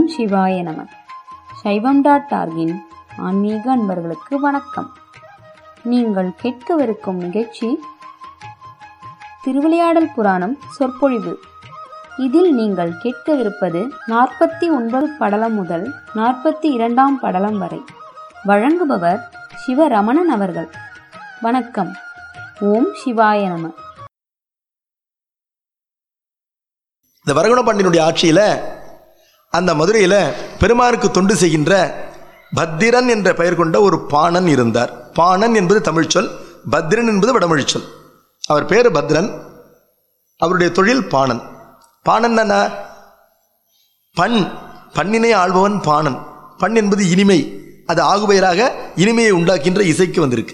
சிவாய நம சைவம் டாட் டார்கின் ஆன்மீக அன்பர்களுக்கு வணக்கம் நீங்கள் கேட்கவிருக்கும் நிகழ்ச்சி திருவிளையாடல் புராணம் சொற்பொழிவு இதில் நீங்கள் கேட்கவிருப்பது நாற்பத்தி ஒன்பது படலம் முதல் நாற்பத்தி இரண்டாம் படலம் வரை வழங்குபவர் சிவரமணன் அவர்கள் வணக்கம் ஓம் சிவாய நம இந்த வரகுண பாண்டியனுடைய ஆட்சியில் அந்த மதுரையில் பெருமானுக்கு தொண்டு செய்கின்ற பத்திரன் என்ற பெயர் கொண்ட ஒரு பாணன் இருந்தார் பாணன் என்பது தமிழ் சொல் பத்திரன் என்பது வடமொழி சொல் அவர் பேர் பத்ரன் அவருடைய தொழில் பாணன் பாணன் என்ன பண் பண்ணினை ஆள்பவன் பாணன் பண் என்பது இனிமை அது ஆகுபெயராக இனிமையை உண்டாக்கின்ற இசைக்கு வந்திருக்கு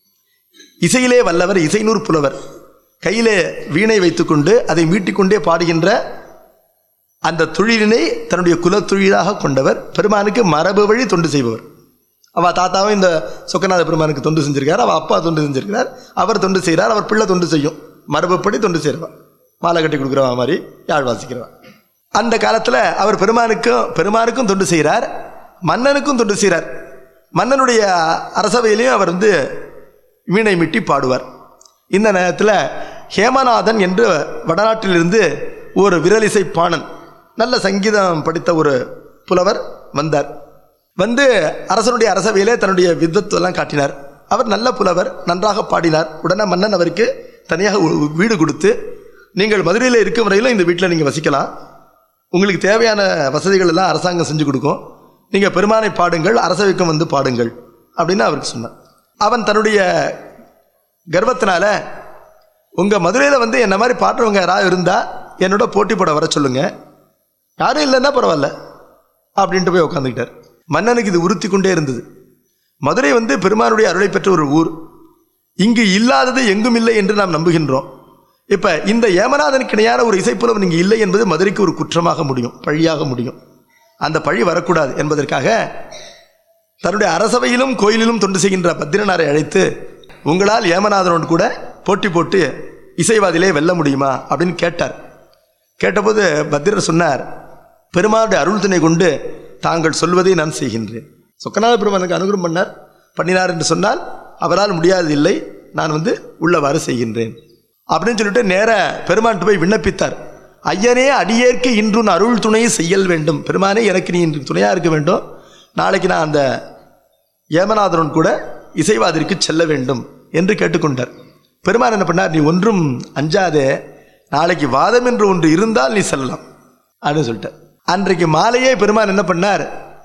இசையிலே வல்லவர் இசைநூறு புலவர் கையிலே வீணை வைத்துக்கொண்டு அதை மீட்டிக்கொண்டே பாடுகின்ற அந்த தொழிலினை தன்னுடைய குலத்தொழிலாக கொண்டவர் பெருமானுக்கு மரபு வழி தொண்டு செய்பவர் அவ தாத்தாவும் இந்த சொக்கநாத பெருமானுக்கு தொண்டு செஞ்சிருக்கார் அவ அப்பா தொண்டு செஞ்சிருக்கிறார் அவர் தொண்டு செய்கிறார் அவர் பிள்ளை தொண்டு செய்யும் மரபுப்படி தொண்டு செய்கிறவா மாலை கட்டி கொடுக்குறவா மாதிரி யாழ் வாசிக்கிறவா அந்த காலத்தில் அவர் பெருமானுக்கும் பெருமானுக்கும் தொண்டு செய்கிறார் மன்னனுக்கும் தொண்டு செய்கிறார் மன்னனுடைய அரசவையிலையும் அவர் வந்து வீணை மீட்டி பாடுவார் இந்த நேரத்தில் ஹேமநாதன் என்று வடநாட்டிலிருந்து ஒரு விரலிசை பாணன் நல்ல சங்கீதம் படித்த ஒரு புலவர் வந்தார் வந்து அரசனுடைய அரசவையிலே தன்னுடைய வித்வத்தெல்லாம் காட்டினார் அவர் நல்ல புலவர் நன்றாக பாடினார் உடனே மன்னன் அவருக்கு தனியாக ஒரு வீடு கொடுத்து நீங்கள் மதுரையில் இருக்கும் வரையிலும் இந்த வீட்டில் நீங்கள் வசிக்கலாம் உங்களுக்கு தேவையான வசதிகள் எல்லாம் அரசாங்கம் செஞ்சு கொடுக்கும் நீங்கள் பெருமானை பாடுங்கள் அரசவைக்கும் வந்து பாடுங்கள் அப்படின்னு அவருக்கு சொன்னார் அவன் தன்னுடைய கர்வத்தினால உங்கள் மதுரையில் வந்து என்ன மாதிரி பாடுறவங்க யாராவது இருந்தால் என்னோட போட்டி போட வர சொல்லுங்க யாரும் இல்லைன்னா பரவாயில்ல அப்படின்ட்டு போய் உட்காந்துக்கிட்டார் மன்னனுக்கு இது உறுத்தி கொண்டே இருந்தது மதுரை வந்து பெருமானுடைய அருளை பெற்ற ஒரு ஊர் இங்கு இல்லாதது எங்கும் இல்லை என்று நாம் நம்புகின்றோம் இப்போ இந்த ஏமநாதனுக்கு இணையான ஒரு இசைப்புலம் இங்கே இல்லை என்பது மதுரைக்கு ஒரு குற்றமாக முடியும் பழியாக முடியும் அந்த பழி வரக்கூடாது என்பதற்காக தன்னுடைய அரசவையிலும் கோயிலிலும் தொண்டு செய்கின்ற பத்திரனாரை அழைத்து உங்களால் ஏமநாதனோடு கூட போட்டி போட்டு இசைவாதிலே வெல்ல முடியுமா அப்படின்னு கேட்டார் கேட்டபோது பத்திரர் சொன்னார் பெருமாளுடைய அருள் துணை கொண்டு தாங்கள் சொல்வதை நான் செய்கின்றேன் சொக்கநாத பெருமானுக்கு அனுகிரம் பண்ணார் பண்ணினார் என்று சொன்னால் அவரால் முடியாது இல்லை நான் வந்து உள்ளவாறு செய்கின்றேன் அப்படின்னு சொல்லிட்டு நேர பெருமான்ட்டு போய் விண்ணப்பித்தார் ஐயனே அடியேற்கு இன்றுன் அருள் துணை செய்யல் வேண்டும் பெருமானே எனக்கு நீ இன்று துணையாக இருக்க வேண்டும் நாளைக்கு நான் அந்த ஏமநாதனுடன் கூட இசைவாதிற்கு செல்ல வேண்டும் என்று கேட்டுக்கொண்டார் பெருமான் என்ன பண்ணார் நீ ஒன்றும் அஞ்சாதே நாளைக்கு வாதம் என்று ஒன்று இருந்தால் நீ செல்லலாம் அப்படின்னு சொல்லிட்டார் அன்றைக்கு மாலையே பெருமான் என்ன பண்ணார்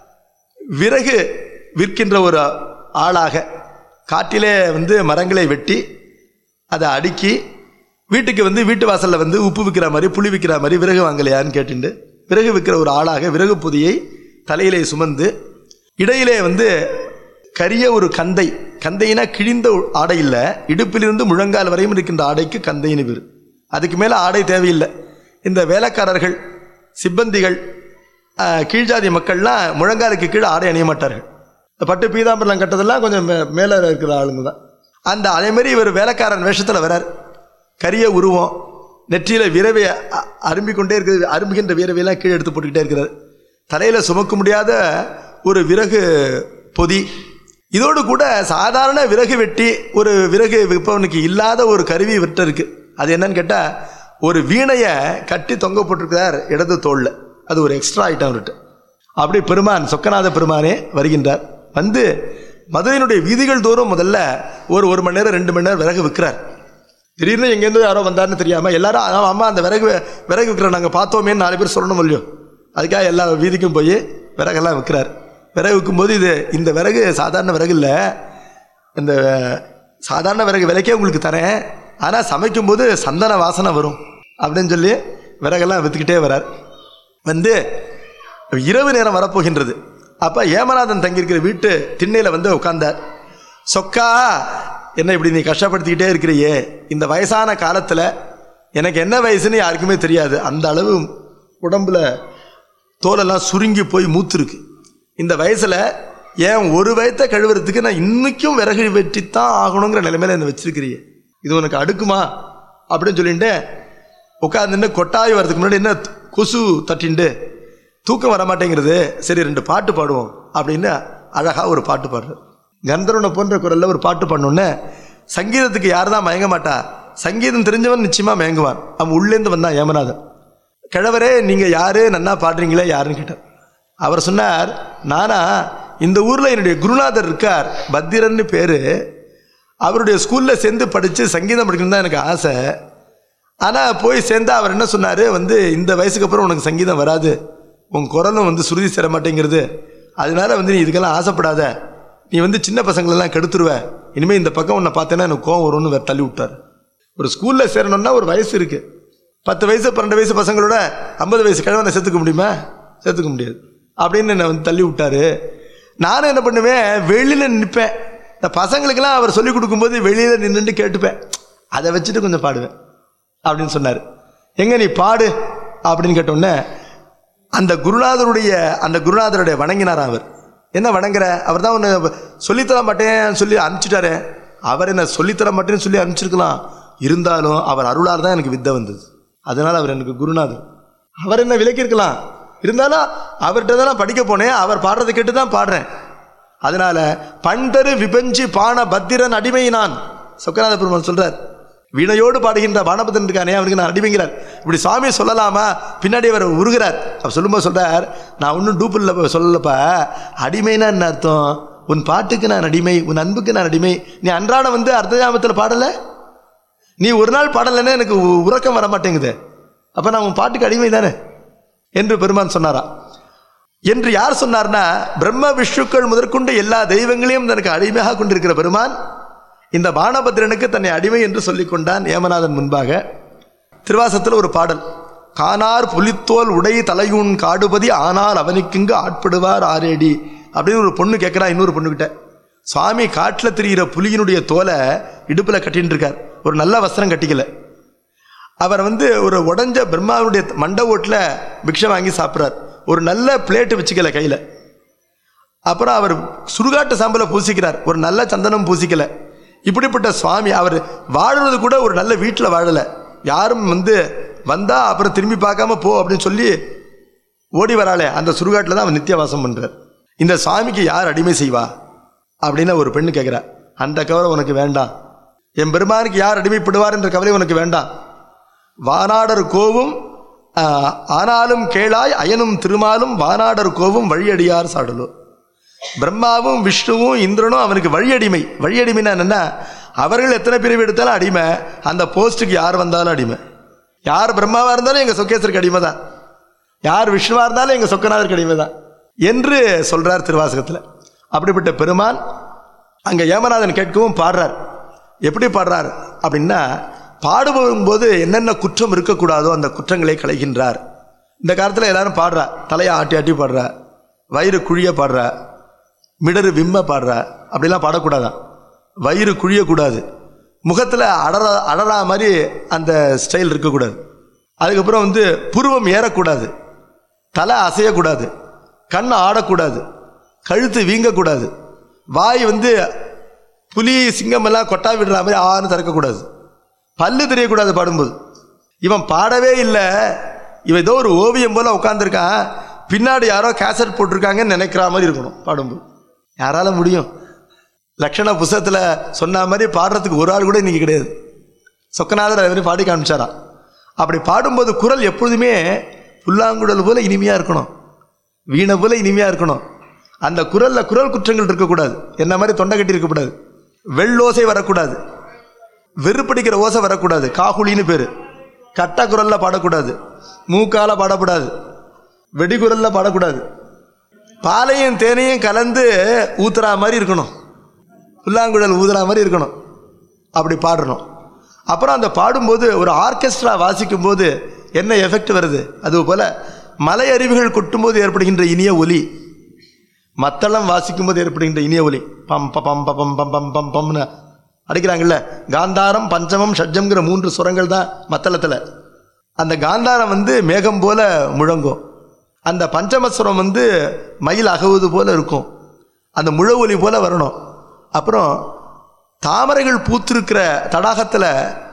விறகு விற்கின்ற ஒரு ஆளாக காட்டிலே வந்து மரங்களை வெட்டி அதை அடுக்கி வீட்டுக்கு வந்து வீட்டு வாசலில் வந்து உப்பு விற்கிற மாதிரி புளி விற்கிற மாதிரி விறகு வாங்கலையான்னு கேட்டுண்டு விறகு விற்கிற ஒரு ஆளாக விறகு பொதியை தலையிலே சுமந்து இடையிலே வந்து கரிய ஒரு கந்தை கந்தைனா கிழிந்த ஆடை இல்லை இடுப்பிலிருந்து முழங்கால் வரையும் இருக்கின்ற ஆடைக்கு கந்தைன்னு பேர் அதுக்கு மேலே ஆடை தேவையில்லை இந்த வேலைக்காரர்கள் சிப்பந்திகள் கீழ்ஜாதி மக்கள்லாம் முழங்காலுக்கு கீழே ஆடை அணிய மாட்டார்கள் இந்த பட்டு பீதாம்பரம் கட்டதெல்லாம் கொஞ்சம் மே மேலே இருக்கிற ஆளுங்க தான் அந்த அதேமாரி இவர் வேலைக்காரன் வேஷத்தில் வரார் கரிய உருவம் நெற்றியில் விரவை அரும்பிக் கொண்டே இருக்கிறது அரும்புகின்ற விரவையெல்லாம் கீழே எடுத்து போட்டுக்கிட்டே இருக்கிறார் தலையில் சுமக்க முடியாத ஒரு விறகு பொதி இதோடு கூட சாதாரண விறகு வெட்டி ஒரு விறகு விற்பவனுக்கு இல்லாத ஒரு கருவி விட்ட இருக்கு அது என்னன்னு கேட்டால் ஒரு வீணையை கட்டி தொங்க போட்டிருக்கிறார் இடது தோளில் அது ஒரு எக்ஸ்ட்ரா ஐட்டம் அவர்கிட்ட அப்படி பெருமான் சொக்கநாத பெருமானே வருகின்றார் வந்து மதுரையினுடைய வீதிகள் தோறும் முதல்ல ஒரு ஒரு மணி நேரம் ரெண்டு மணி நேரம் விறகு விற்கிறார் திடீர்னு எங்கேருந்து யாரோ வந்தார்னு தெரியாமல் எல்லாரும் அம்மா அந்த விறகு விறகு விற்கிற நாங்கள் பார்த்தோமே நாலு பேர் சொல்லணும் இல்லையோ அதுக்காக எல்லா வீதிக்கும் போய் விறகெல்லாம் விற்கிறார் விறகு விற்கும்போது இது இந்த விறகு சாதாரண விறகு இல்லை இந்த சாதாரண விறகு விலைக்கே உங்களுக்கு தரேன் ஆனால் சமைக்கும்போது சந்தன வாசனை வரும் அப்படின்னு சொல்லி விறகெல்லாம் விற்றுக்கிட்டே வரார் வந்து இரவு நேரம் வரப்போகின்றது அப்போ ஏமநாதன் தங்கியிருக்கிற வீட்டு திண்ணையில் வந்து உட்காந்தார் சொக்கா என்ன இப்படி நீ கஷ்டப்படுத்திக்கிட்டே இருக்கிறியே இந்த வயசான காலத்தில் எனக்கு என்ன வயசுன்னு யாருக்குமே தெரியாது அந்த அளவு உடம்புல தோலெல்லாம் சுருங்கி போய் மூத்துருக்கு இந்த வயசில் ஏன் ஒரு வயத்தை கழுவுறதுக்கு நான் இன்னைக்கும் விறகு வெட்டித்தான் ஆகணுங்கிற நிலைமையில என்னை வச்சிருக்கிறியே இது உனக்கு அடுக்குமா அப்படின்னு சொல்லிட்டு உட்காந்துட்டு கொட்டாய் வர்றதுக்கு முன்னாடி என்ன கொசு தட்டிண்டு தூக்கம் வர மாட்டேங்கிறது சரி ரெண்டு பாட்டு பாடுவோம் அப்படின்னு அழகாக ஒரு பாட்டு பாடுறார் கந்தர்வனை போன்ற குரல்ல ஒரு பாட்டு பண்ணோன்னே சங்கீதத்துக்கு யார் தான் மயங்க மாட்டா சங்கீதம் தெரிஞ்சவன் நிச்சயமாக மயங்குவான் அவன் உள்ளேருந்து வந்தான் ஏமநாதன் கிழவரே நீங்கள் யாரு நன்னா பாடுறீங்களே யாருன்னு கேட்டார் அவர் சொன்னார் நானா இந்த ஊரில் என்னுடைய குருநாதர் இருக்கார் பத்திரன்னு பேர் அவருடைய ஸ்கூலில் சேர்ந்து படித்து சங்கீதம் படிக்கணும் தான் எனக்கு ஆசை ஆனால் போய் சேர்ந்தா அவர் என்ன சொன்னார் வந்து இந்த வயசுக்கு அப்புறம் உனக்கு சங்கீதம் வராது உன் குரலும் வந்து சுருதி சேர மாட்டேங்கிறது அதனால வந்து நீ இதுக்கெல்லாம் ஆசைப்படாத நீ வந்து சின்ன பசங்களெல்லாம் கெடுத்துருவ இனிமேல் இந்த பக்கம் உன்னை பார்த்தேன்னா எனக்கு கோவம் வரும்னு வேற தள்ளி விட்டார் ஒரு ஸ்கூலில் சேரணும்னா ஒரு வயசு இருக்குது பத்து வயசு பன்னெண்டு வயசு பசங்களோட ஐம்பது வயசு கிழவனை சேர்த்துக்க முடியுமா சேர்த்துக்க முடியாது அப்படின்னு என்னை வந்து தள்ளி விட்டாரு நானும் என்ன பண்ணுவேன் வெளியில் நிற்பேன் இந்த பசங்களுக்கெல்லாம் அவர் சொல்லிக் கொடுக்கும்போது வெளியில் நின்றுட்டு கேட்டுப்பேன் அதை வச்சுட்டு கொஞ்சம் பாடுவேன் அப்படின்னு சொன்னார் எங்க நீ பாடு அப்படின்னு கேட்டோன்னே அந்த குருநாதருடைய அந்த குருநாதருடைய வணங்கினார் அவர் என்ன வணங்குற அவர் தான் ஒன்று சொல்லித்தர மாட்டேன்னு சொல்லி அனுப்பிச்சிட்டாரு அவர் என்ன சொல்லித்தர மாட்டேன்னு சொல்லி அனுப்பிச்சிருக்கலாம் இருந்தாலும் அவர் அருளால் தான் எனக்கு வித்தை வந்தது அதனால் அவர் எனக்கு குருநாதர் அவர் என்ன விலக்கியிருக்கலாம் இருந்தாலும் அவர்கிட்ட தான் நான் படிக்க போனேன் அவர் பாடுறதை கேட்டு தான் பாடுறேன் அதனால பண்டரு விபஞ்சி பான பத்திரன் அடிமை நான் சொக்கநாத பெருமாள் சொல்றார் வீணையோடு பாடுகின்ற பானபத்திரன் இருக்கானே அவனுக்கு நான் அடிமைங்கிறார் இப்படி சுவாமி சொல்லலாமா பின்னாடி அவர் உருகிறார் அவர் சொல்லும்போது சொல்றார் நான் ஒன்றும் டூப்பில் சொல்லலப்பா அடிமைனா என்ன அர்த்தம் உன் பாட்டுக்கு நான் அடிமை உன் அன்புக்கு நான் அடிமை நீ அன்றாடம் வந்து அர்த்தஜாமத்தில் பாடலை நீ ஒரு நாள் பாடலைன்னா எனக்கு உ- உறக்கம் வர மாட்டேங்குது அப்போ நான் உன் பாட்டுக்கு அடிமை தானே என்று பெருமான் சொன்னாரா என்று யார் சொன்னார்னா பிரம்ம விஷ்ணுக்கள் முதற்கொண்டு எல்லா தெய்வங்களையும் தனக்கு அடிமையாக கொண்டிருக்கிற பெருமான் இந்த பானபத்திரனுக்கு தன்னை அடிமை என்று சொல்லிக் கொண்டான் ஏமநாதன் முன்பாக திருவாசத்தில் ஒரு பாடல் கானார் புலித்தோல் உடை தலையூன் காடுபதி ஆனால் அவனுக்குங்கு ஆட்படுவார் ஆரேடி அப்படின்னு ஒரு பொண்ணு கேட்குறா இன்னொரு பொண்ணுகிட்ட சுவாமி காட்டில் திரிகிற புலியினுடைய தோலை இடுப்பில் கட்டின்னு இருக்கார் ஒரு நல்ல வஸ்திரம் கட்டிக்கல அவர் வந்து ஒரு உடஞ்ச பிரம்மாவுடைய மண்டை ஓட்டில் பிக்ஷை வாங்கி சாப்பிட்றார் ஒரு நல்ல பிளேட்டு வச்சுக்கல கையில் அப்புறம் அவர் சுடுகாட்டு சாம்பலை பூசிக்கிறார் ஒரு நல்ல சந்தனம் பூசிக்கல இப்படிப்பட்ட சுவாமி அவர் வாழுறது கூட ஒரு நல்ல வீட்டில் வாழலை யாரும் வந்து வந்தா அப்புறம் திரும்பி பார்க்காம போ அப்படின்னு சொல்லி ஓடி வராளே அந்த சுடுகாட்டில் தான் அவர் நித்தியவாசம் பண்றார் இந்த சுவாமிக்கு யார் அடிமை செய்வா அப்படின்னு ஒரு பெண்ணு கேட்குறா அந்த கவலை உனக்கு வேண்டாம் என் பெருமானுக்கு யார் அடிமைப்படுவார் என்ற கவலை உனக்கு வேண்டாம் வானாடர் கோவும் ஆ, ஆனாலும் கேளாய் அயனும் திருமாலும் வானாடர் கோவும் வழியடியார் சாடலோ பிரம்மாவும் விஷ்ணுவும் இந்திரனும் அவனுக்கு வழியடிமை வழியடிமைன்னா என்னன்னா அவர்கள் எத்தனை பிரிவு எடுத்தாலும் அடிமை அந்த போஸ்ட்டுக்கு யார் வந்தாலும் அடிமை யார் பிரம்மாவா இருந்தாலும் எங்க சொக்கேசருக்கு அடிமை தான் யார் விஷ்ணுவா இருந்தாலும் எங்க சொக்கநாதருக்கு அடிமை தான் என்று சொல்றார் திருவாசகத்துல அப்படிப்பட்ட பெருமான் அங்க ஏமநாதன் கேட்கவும் பாடுறார் எப்படி பாடுறார் அப்படின்னா பாடுபடும் போது என்னென்ன குற்றம் இருக்கக்கூடாதோ அந்த குற்றங்களை களைகின்றார் இந்த காலத்தில் எல்லாரும் பாடுறா தலையை ஆட்டி ஆட்டி பாடுறா வயிறு குழிய பாடுறா மிடரு விம்ம பாடுறா அப்படிலாம் பாடக்கூடாதான் வயிறு குழியக்கூடாது முகத்தில் அடற அடறா மாதிரி அந்த ஸ்டைல் இருக்கக்கூடாது அதுக்கப்புறம் வந்து புருவம் ஏறக்கூடாது தலை அசையக்கூடாது கண் ஆடக்கூடாது கழுத்து வீங்கக்கூடாது வாய் வந்து புலி சிங்கம் எல்லாம் கொட்டா விடுற மாதிரி ஆன்னு திறக்கக்கூடாது பல்லு தெரியக்கூடாது பாடும்போது இவன் பாடவே இல்லை இவன் ஏதோ ஒரு ஓவியம் போல உட்காந்துருக்கான் பின்னாடி யாரோ கேசட் போட்டிருக்காங்கன்னு நினைக்கிற மாதிரி இருக்கணும் பாடும்போது யாரால முடியும் லக்ஷண புஸ்தகத்தில் சொன்ன மாதிரி பாடுறதுக்கு ஒரு ஆள் கூட இன்னைக்கு கிடையாது சொக்கநாதர் அது மாதிரி பாடி காமிச்சாராம் அப்படி பாடும்போது குரல் எப்பொழுதுமே புல்லாங்குழல் போல இனிமையாக இருக்கணும் வீணை போல இனிமையாக இருக்கணும் அந்த குரலில் குரல் குற்றங்கள் இருக்கக்கூடாது என்ன மாதிரி தொண்டை கட்டி இருக்கக்கூடாது வெள்ளோசை வரக்கூடாது வெறுப்படிக்கிற ஓசை வரக்கூடாது காகுலின்னு பேர் கட்ட குரல்ல பாடக்கூடாது மூக்கால பாடக்கூடாது வெடிகுரல்ல பாடக்கூடாது பாலையும் தேனையும் கலந்து ஊத்துறா மாதிரி இருக்கணும் புல்லாங்குழல் ஊதுறா மாதிரி இருக்கணும் அப்படி பாடணும் அப்புறம் அந்த பாடும்போது ஒரு ஆர்கெஸ்ட்ரா வாசிக்கும் போது என்ன எஃபெக்ட் வருது அது போல மலை அருவிகள் கொட்டும்போது ஏற்படுகின்ற இனிய ஒலி மத்தளம் வாசிக்கும் போது ஏற்படுகின்ற இனிய ஒலி பம் ப பம் ப பம் பம் பம் பம் பம்னு அடிக்கிறாங்கல்ல காந்தாரம் பஞ்சமம் ஷட்ஜம்ங்கிற மூன்று சுரங்கள் தான் மத்தளத்தில் அந்த காந்தாரம் வந்து மேகம் போல முழங்கும் அந்த பஞ்சமஸ்வரம் வந்து மயில் அகவுது போல இருக்கும் அந்த முழ ஒலி போல வரணும் அப்புறம் தாமரைகள் பூத்திருக்கிற தடாகத்தில்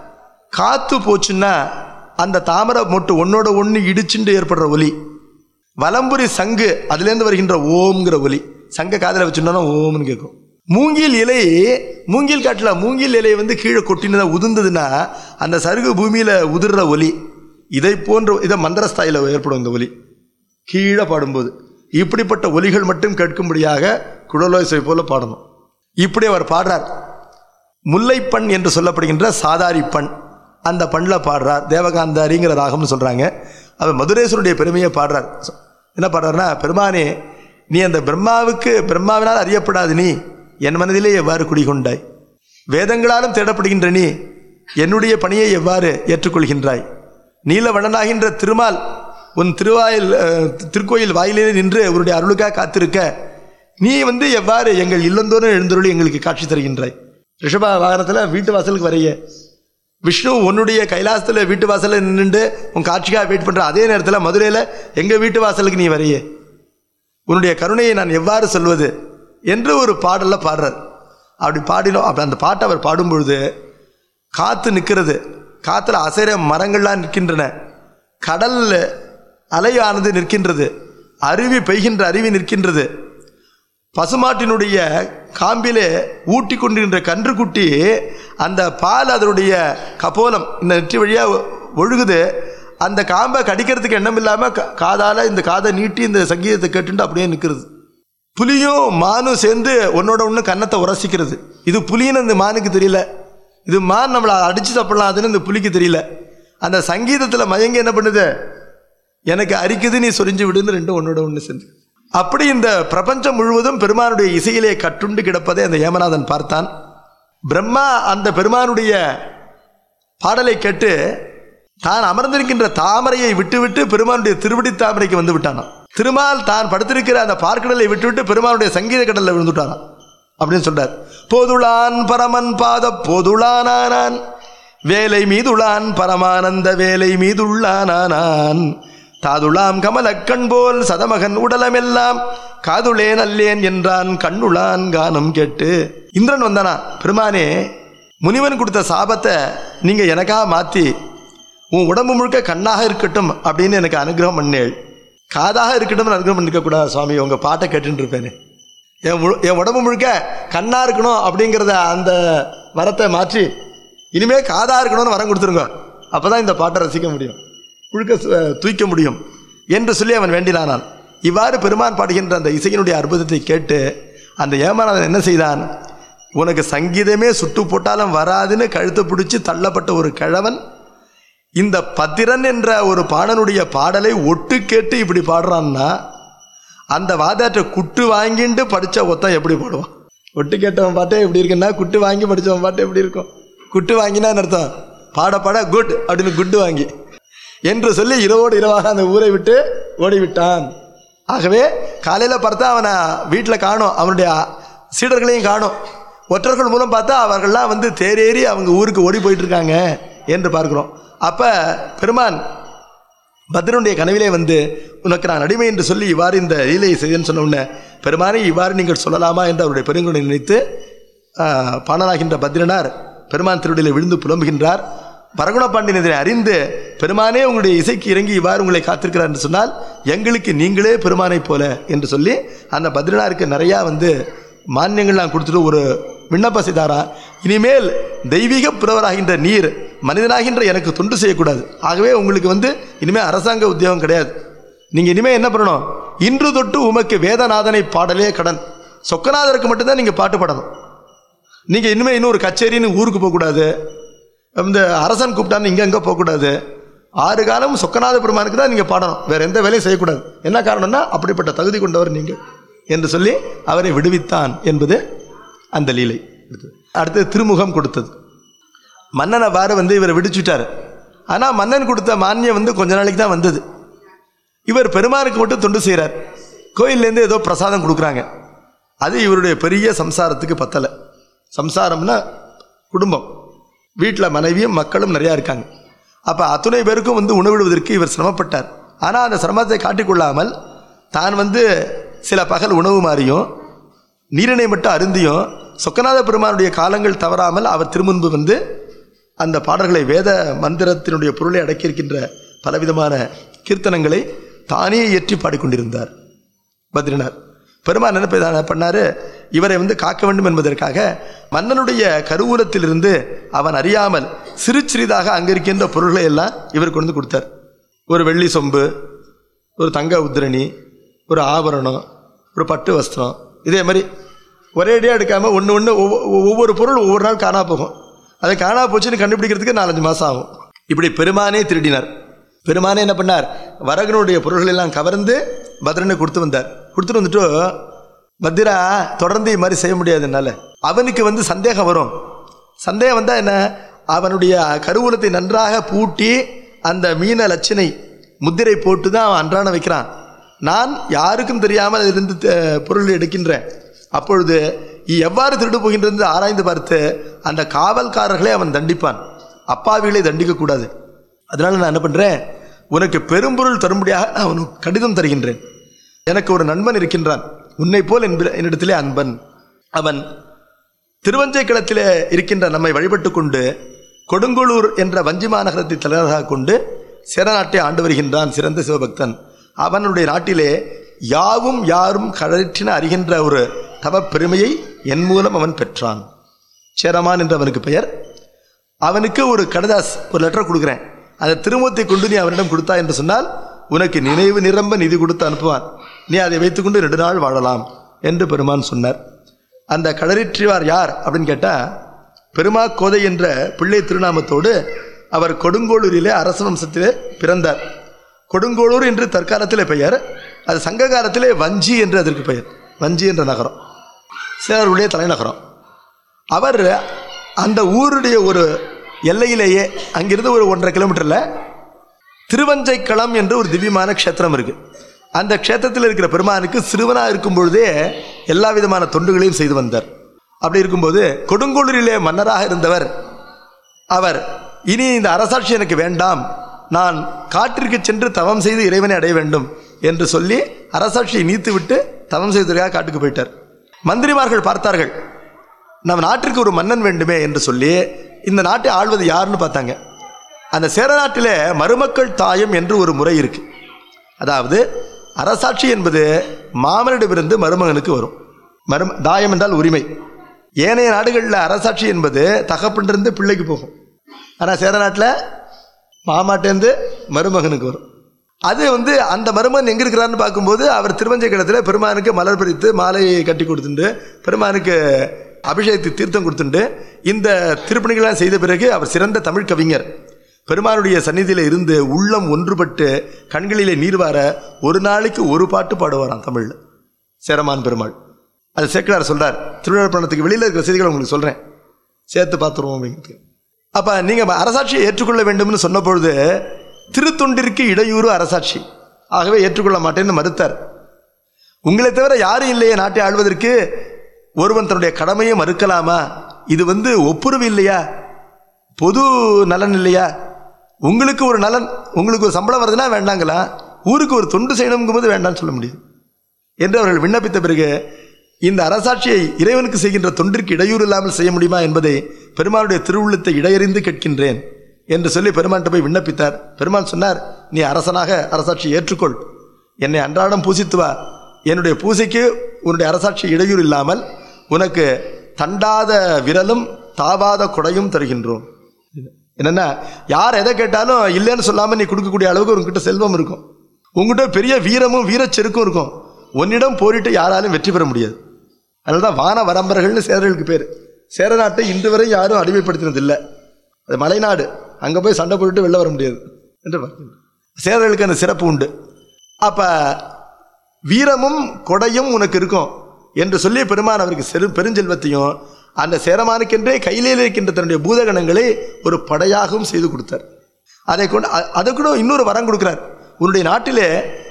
காத்து போச்சுன்னா அந்த தாமரை மொட்டு ஒன்னோட ஒன்று இடிச்சுண்டு ஏற்படுற ஒலி வலம்புரி சங்கு அதுலேருந்து வருகின்ற ஓம்ங்கிற ஒலி சங்க காதில் வச்சுட்டோம்னா ஓம்னு கேட்கும் மூங்கில் இலை மூங்கில் காட்டில் மூங்கில் இலை வந்து கீழே கொட்டினதா உதிர்ந்ததுன்னா அந்த சருகு பூமியில் உதிர்ற ஒலி இதை போன்ற இதை மந்திரஸ்தாயில் ஏற்படும் இந்த ஒலி கீழே பாடும்போது இப்படிப்பட்ட ஒலிகள் மட்டும் கேட்கும்படியாக குழலோசை போல பாடணும் இப்படி அவர் பாடுறார் முல்லைப்பண் என்று சொல்லப்படுகின்ற சாதாரி பண் அந்த பண்ணில் பாடுறார் தேவகாந்தாரிங்கிற ராகம்னு சொல்கிறாங்க அவர் மதுரேஸ்வருடைய பெருமையை பாடுறார் என்ன பாடுறாருன்னா பெருமானே நீ அந்த பிரம்மாவுக்கு பிரம்மாவினால் அறியப்படாது நீ என் மனதிலே எவ்வாறு குடிகொண்டாய் வேதங்களாலும் தேடப்படுகின்ற நீ என்னுடைய பணியை எவ்வாறு ஏற்றுக்கொள்கின்றாய் நீலவண்ணனாகின்ற திருமால் உன் திருவாயில் அஹ், திருக்கோயில் வாயிலே நின்று அவருடைய அருளுக்காக காத்திருக்க நீ வந்து எவ்வாறு எங்கள் இல்லந்தோறும் எழுந்தருளி எங்களுக்கு காட்சி தருகின்றாய் ரிஷபா வாகனத்தில் வீட்டு வாசலுக்கு வரைய விஷ்ணு உன்னுடைய கைலாசத்தில் வீட்டு வாசலில் நின்றுட்டு உன் காட்சிக்காக வெயிட் பண்ணுற அதே நேரத்தில் மதுரையில் எங்கள் வீட்டு வாசலுக்கு நீ வரைய உன்னுடைய கருணையை நான் எவ்வாறு சொல்வது என்று ஒரு பாடலில் பாடுறார் அப்படி பாடினோம் அப்படி அந்த பாட்டை அவர் பாடும் பொழுது காற்று நிற்கிறது காற்றுல அசைற மரங்கள்லாம் நிற்கின்றன கடல்ல அலையானது நிற்கின்றது அருவி பெய்கின்ற அருவி நிற்கின்றது பசுமாட்டினுடைய காம்பிலே ஊட்டி கொண்டிருக்கின்ற கன்றுக்குட்டி அந்த பால் அதனுடைய கபோலம் இந்த நெற்றி வழியாக ஒழுகுது அந்த காம்பை கடிக்கிறதுக்கு எண்ணம் இல்லாமல் காதால் இந்த காதை நீட்டி இந்த சங்கீதத்தை கேட்டுட்டு அப்படியே நிற்கிறது புலியும் மானும் சேர்ந்து ஒன்னோட ஒன்று கன்னத்தை உரசிக்கிறது இது புலின்னு இந்த மானுக்கு தெரியல இது மான் நம்மளை அடித்து தப்பலாம் அதுன்னு இந்த புலிக்கு தெரியல அந்த சங்கீதத்தில் மயங்கி என்ன பண்ணுது எனக்கு அரிக்குது நீ சொரிஞ்சு விடுன்னு ரெண்டும் ஒன்னோட ஒன்று சேர்ந்து அப்படி இந்த பிரபஞ்சம் முழுவதும் பெருமானுடைய இசையிலே கட்டுண்டு கிடப்பதை அந்த ஏமநாதன் பார்த்தான் பிரம்மா அந்த பெருமானுடைய பாடலை கேட்டு தான் அமர்ந்திருக்கின்ற தாமரையை விட்டுவிட்டு பெருமானுடைய திருவடி தாமரைக்கு வந்து விட்டானாம் திருமால் தான் படுத்திருக்கிற அந்த பார்க்கடலை விட்டுவிட்டு பெருமானுடைய சங்கீத கடலில் விழுந்துட்டானாம் அப்படின்னு சொல்றார் போதுளான் பரமன் பாத போதுளானானான் வேலை மீதுளான் பரமானந்த வேலை மீதுள்ளானானான் தாதுளாம் கமலக்கண் போல் சதமகன் உடலமெல்லாம் காதுளேன் அல்லேன் என்றான் கண்ணுளான் கானம் கேட்டு இந்திரன் வந்தானா பெருமானே முனிவன் கொடுத்த சாபத்தை நீங்க எனக்காக மாத்தி உன் உடம்பு முழுக்க கண்ணாக இருக்கட்டும் அப்படின்னு எனக்கு அனுகிரகம் பண்ணேள் காதாக இருக்கட்டும் அனுகிரகம் பண்ணிக்க கூடாது சுவாமி உங்க பாட்டை கேட்டுட்டு இருப்பேனே என் முழு என் உடம்பு முழுக்க கண்ணா இருக்கணும் அப்படிங்கிறத அந்த வரத்தை மாற்றி இனிமே காதா இருக்கணும்னு வரம் கொடுத்துருங்க அப்பதான் இந்த பாட்டை ரசிக்க முடியும் முழுக்க சு- தூய்க்க முடியும் என்று சொல்லி அவன் வேண்டினானான் இவ்வாறு பெருமான் பாடுகின்ற அந்த இசையினுடைய அற்புதத்தை கேட்டு அந்த ஏமாநாதன் என்ன செய்தான் உனக்கு சங்கீதமே சுட்டு போட்டாலும் வராதுன்னு கழுத்தை பிடிச்சி தள்ளப்பட்ட ஒரு கிழவன் இந்த பத்திரன் என்ற ஒரு பாடனுடைய பாடலை ஒட்டு கேட்டு இப்படி பாடுறான்னா அந்த வாதாற்ற குட்டு வாங்கிட்டு படித்த ஒத்தன் எப்படி பாடுவான் ஒட்டு கேட்டவன் பாட்டே எப்படி இருக்குன்னா குட்டு வாங்கி படித்தவன் பாட்டு எப்படி இருக்கும் குட்டு வாங்கினான்னு அர்த்தம் பாட பாட குட் அப்படின்னு குட்டு வாங்கி என்று சொல்லி இரவோடு இரவாக அந்த ஊரை விட்டு ஓடிவிட்டான் ஆகவே காலையில் பார்த்தா அவனை வீட்டில் காணும் அவனுடைய சீடர்களையும் காணும் ஒற்றர்கள் மூலம் பார்த்தா அவர்கள்லாம் வந்து தேரேறி அவங்க ஊருக்கு ஓடி போயிட்டு இருக்காங்க என்று பார்க்கிறோம் அப்போ பெருமான் பத்ரனுடைய கனவிலே வந்து உனக்கு நான் அடிமை என்று சொல்லி இவ்வாறு இந்த லீலையை செய்தேன்னு சொன்ன உடனே பெருமானே இவ்வாறு நீங்கள் சொல்லலாமா என்று அவருடைய பெருங்குணை நினைத்து ஆஹ், பாணனாகின்ற பத்ரனார் பெருமான் திருவடியில் விழுந்து புலம்புகின்றார் பரகுண பாண்டியன் இதனை அறிந்து பெருமானே உங்களுடைய இசைக்கு இறங்கி இவ்வாறு உங்களை காத்திருக்கிறார் என்று சொன்னால் எங்களுக்கு நீங்களே பெருமானைப் போல என்று சொல்லி அந்த பத்ரனாருக்கு நிறையா வந்து மானியங்கள்லாம் கொடுத்துட்டு ஒரு விண்ணப்ப செய்தாரா இனிமேல் தெய்வீக புறவராகின்ற நீர் மனிதனாகின்ற எனக்கு தொண்டு செய்யக்கூடாது ஆகவே உங்களுக்கு வந்து இனிமேல் அரசாங்க உத்தியோகம் கிடையாது நீங்கள் இனிமேல் என்ன பண்ணணும் இன்று தொட்டு உமக்கு வேதநாதனை பாடலே கடன் சொக்கநாதருக்கு மட்டும்தான் நீங்கள் பாட்டு பாடணும் நீங்கள் இனிமேல் இன்னொரு கச்சேரின்னு ஊருக்கு போகக்கூடாது இந்த அரசன் கூப்பிட்டான்னு இங்கே அங்கே போகக்கூடாது ஆறு காலம் சொக்கநாத பெருமானுக்கு தான் நீங்கள் பாடணும் வேற எந்த வேலையும் செய்யக்கூடாது என்ன காரணம்னா அப்படிப்பட்ட தகுதி கொண்டவர் நீங்கள் என்று சொல்லி அவரை விடுவித்தான் என்பது அந்த லீலை அடுத்து திருமுகம் கொடுத்தது மன்னனை வார வந்து இவரை விடுச்சுட்டார் ஆனால் மன்னன் கொடுத்த மானியம் வந்து கொஞ்ச நாளைக்கு தான் வந்தது இவர் பெருமானுக்கு மட்டும் தொண்டு செய்கிறார் கோயில்லேருந்து ஏதோ பிரசாதம் கொடுக்குறாங்க அது இவருடைய பெரிய சம்சாரத்துக்கு பத்தலை சம்சாரம்னா குடும்பம் வீட்டில் மனைவியும் மக்களும் நிறையா இருக்காங்க அப்போ அத்துணை பேருக்கும் வந்து உணவிடுவதற்கு இவர் சிரமப்பட்டார் ஆனால் அந்த சிரமத்தை காட்டிக்கொள்ளாமல் தான் வந்து சில பகல் உணவு மாறியும் நீரினை மட்டும் அருந்தியும் சொக்கநாத பெருமானுடைய காலங்கள் தவறாமல் அவர் திருமுன்பு வந்து அந்த பாடல்களை வேத மந்திரத்தினுடைய பொருளை அடக்கியிருக்கின்ற பலவிதமான கீர்த்தனங்களை தானே இயற்றி பாடிக்கொண்டிருந்தார் பத்ரிநாத் பெருமான் என்ன பண்ண- பண்ணாரு இவரை வந்து காக்க வேண்டும் என்பதற்காக மன்னனுடைய கருவூலத்திலிருந்து அவன் அறியாமல் சிறு சிறிதாக அங்கே இருக்கின்ற பொருள்களை எல்லாம் இவர் கொண்டு வந்து கொடுத்தார் ஒரு வெள்ளி சொம்பு ஒரு தங்க உத்திரணி ஒரு ஆபரணம் ஒரு பட்டு வஸ்திரம் இதே மாதிரி ஒரேடியாக எடுக்காமல் ஒன்று ஒன்று ஒவ்வொரு பொருள் ஒவ்வொரு நாள் காணா போகும் அதை காணா போச்சுன்னு கண்டுபிடிக்கிறதுக்கு நாலஞ்சு மாதம் ஆகும் இப்படி பெருமானே திருடினார் பெருமானே என்ன பண்ணார் வரகனுடைய பொருள்கள் எல்லாம் கவர்ந்து பத்ரனுக்கு கொடுத்து வந்தார் கொடுத்துட்டு வந்துட்டு பத்திரா தொடர்ந்து இது மாதிரி செய்ய முடியாது என்னால் அவனுக்கு வந்து சந்தேகம் வரும் சந்தேகம் வந்தால் என்ன அவனுடைய கருவூலத்தை நன்றாக பூட்டி அந்த மீன லட்சணை முத்திரை போட்டு தான் அவன் அன்றாடம் வைக்கிறான் நான் யாருக்கும் தெரியாமல் அதிலிருந்து த- பொருள் எடுக்கின்றேன் அப்பொழுது இ- எவ்வாறு திருடு போகின்றது என்று ஆராய்ந்து பார்த்து அந்த காவல்காரர்களை அவன் தண்டிப்பான் அப்பாவிகளை தண்டிக்கக்கூடாது அதனால நான் என்ன பண்ணுறேன் உனக்கு பெரும்பொருள் தரும்படியாக நான் உனக்கு கடிதம் தருகின்றேன் எனக்கு ஒரு நண்பன் இருக்கின்றான் உன்னை போல் என்ப- என்னிடத்திலே அன்பன் அவன் திருவஞ்சைக்களத்திலே இருக்கின்ற நம்மை வழிபட்டு கொண்டு கொடுங்கோளூர் என்ற வஞ்சி மாநகரத்தை தலைநகராக கொண்டு சேரநாட்டை ஆண்டு வருகின்றான் சிறந்த சிவபக்தன் அவனுடைய நாட்டிலே யாவும் யாரும் கழற்றின அறிகின்ற ஒரு தவப் பெருமையை என் மூலம் அவன் பெற்றான் சேரமான் என்று அவனுக்கு பெயர் அவனுக்கு ஒரு கடதாஸ் ஒரு லெட்டர் கொடுக்குறேன் அந்த திருமுகத்தை கொண்டு நீ அவனிடம் கொடுத்தா என்று சொன்னால் உனக்கு நினைவு நிரம்ப நிதி கொடுத்து அனுப்புவான் நீ அதை வைத்துக்கொண்டு ரெண்டு நாள் வாழலாம் என்று பெருமான் சொன்னார் அந்த களரிற்றிவார் யார் அப்படின்னு கேட்டால் பெருமா கோதை என்ற பிள்ளை திருநாமத்தோடு அவர் கொடுங்கோளூரிலே அரச வம்சத்திலே பிறந்தார் கொடுங்கோளூர் என்று தற்காலத்திலே பெயர் அது சங்க காலத்திலே வஞ்சி என்று அதற்கு பெயர் வஞ்சி என்ற நகரம் சேரருடைய தலைநகரம் அவர் அந்த ஊருடைய ஒரு எல்லையிலேயே அங்கிருந்து ஒரு ஒன்றரை கிலோமீட்டரில் திருவஞ்சைக்களம் என்று ஒரு திவ்யமான க்ஷேத்திரம் இருக்கு அந்த க்ஷேத்திரத்தில் இருக்கிற பெருமானுக்கு சிறுவனாக இருக்கும் பொழுதே எல்லா விதமான தொண்டுகளையும் செய்து வந்தார் அப்படி இருக்கும்போது கொடுங்கோளூரிலே மன்னராக இருந்தவர் அவர் இனி இந்த அரசாட்சி எனக்கு வேண்டாம் நான் காட்டிற்கு சென்று தவம் செய்து இறைவனை அடைய வேண்டும் என்று சொல்லி அரசாட்சியை நீத்துவிட்டு தவம் செய்வதற்காக காட்டுக்கு போயிட்டார் மந்திரிமார்கள் பார்த்தார்கள் நம்ம நாட்டிற்கு ஒரு மன்னன் வேண்டுமே என்று சொல்லி இந்த நாட்டை ஆள்வது யாருன்னு பார்த்தாங்க அந்த சேர நாட்டிலே மருமக்கள் தாயம் என்று ஒரு முறை இருக்கு அதாவது அரசாட்சி என்பது மாமனிடமிருந்து மருமகனுக்கு வரும் மரும தாயம் என்றால் உரிமை ஏனைய நாடுகளில் அரசாட்சி என்பது தகப்பனிருந்து பிள்ளைக்கு போகும் ஆனால் சேர நாட்டில் மாமாட்டேருந்து மருமகனுக்கு வரும் அது வந்து அந்த மருமகன் எங்கே இருக்கிறாருன்னு பார்க்கும்போது அவர் திருவஞ்சைக்கிடத்தில் பெருமானுக்கு மலர் பறித்து மாலையை கட்டி கொடுத்துட்டு பெருமானுக்கு அபிஷேகத்தை தீர்த்தம் கொடுத்துட்டு இந்த திருப்பணிகள்லாம் செய்த பிறகு அவர் சிறந்த தமிழ் கவிஞர் பெருமானுடைய சந்நிதியில் இருந்து உள்ளம் ஒன்றுபட்டு கண்களிலே நீர் வார ஒரு நாளைக்கு ஒரு பாட்டு பாடுவாராம் தமிழில் சேரமான் பெருமாள் அது சேக்கிழார் சொல்றார் திருவிழாப்பணத்துக்கு வெளியில் இருக்கிற செய்திகளை உங்களுக்கு சொல்கிறேன் சேர்த்து பார்த்துருவோம் அப்படிங்கிறது அப்போ நீங்கள் அரசாட்சியை ஏற்றுக்கொள்ள வேண்டும்னு சொன்ன பொழுது திருத்தொண்டிற்கு இடையூறு அரசாட்சி ஆகவே ஏற்றுக்கொள்ள மாட்டேன்னு மறுத்தார் உங்களை தவிர யாரும் இல்லையே நாட்டை ஆள்வதற்கு ஒருவன் தன்னுடைய கடமையை மறுக்கலாமா இது வந்து ஒப்புரவு இல்லையா பொது நலன் இல்லையா உங்களுக்கு ஒரு நலன் உங்களுக்கு ஒரு சம்பளம் வருதுன்னா வேண்டாங்களா ஊருக்கு ஒரு தொண்டு செய்யணுங்கும்போது வேண்டாம்னு சொல்ல முடியும் என்று அவர்கள் விண்ணப்பித்த பிறகு இந்த அரசாட்சியை இறைவனுக்கு செய்கின்ற தொண்டிற்கு இடையூறு இல்லாமல் செய்ய முடியுமா என்பதை பெருமானுடைய திருவுள்ளத்தை இடையறிந்து கேட்கின்றேன் என்று சொல்லி பெருமான்கிட்ட போய் விண்ணப்பித்தார் பெருமான் சொன்னார் நீ அரசனாக அரசாட்சியை ஏற்றுக்கொள் என்னை அன்றாடம் பூசித்து வா என்னுடைய பூசைக்கு உன்னுடைய அரசாட்சி இடையூறு இல்லாமல் உனக்கு தண்டாத விரலும் தாவாத கொடையும் தருகின்றோம் என்னன்னா யார் எதை கேட்டாலும் இல்லைன்னு சொல்லாமல் நீ கொடுக்கக்கூடிய அளவுக்கு உங்ககிட்ட செல்வம் இருக்கும் உங்ககிட்ட பெரிய வீரமும் வீரச்செருக்கும் இருக்கும் உன்னிடம் போரிட்டு யாராலும் வெற்றி பெற முடியாது அதனால தான் வான வரம்பர்கள்னு சேரர்களுக்கு பேர் சேர நாட்டை இன்று வரை யாரும் அடிமைப்படுத்தினது இல்லை அது மலைநாடு அங்கே போய் சண்டை போட்டுட்டு வெளில வர முடியாது என்று பார்க்கிறோம். சேரர்களுக்கு அந்த சிறப்பு உண்டு அப்போ வீரமும் கொடையும் உனக்கு இருக்கும் என்று சொல்லி பெருமான் அவருக்கு செரு பெருஞ்செல்வத்தையும் அந்த சேரமானுக்கென்றே கையிலே இருக்கின்ற தன்னுடைய பூதகணங்களை ஒரு படையாகவும் செய்து கொடுத்தார் அதை கொண்டு அ- அதை கூட இன்னொரு வரம் கொடுக்கிறார் உன்னுடைய நாட்டிலே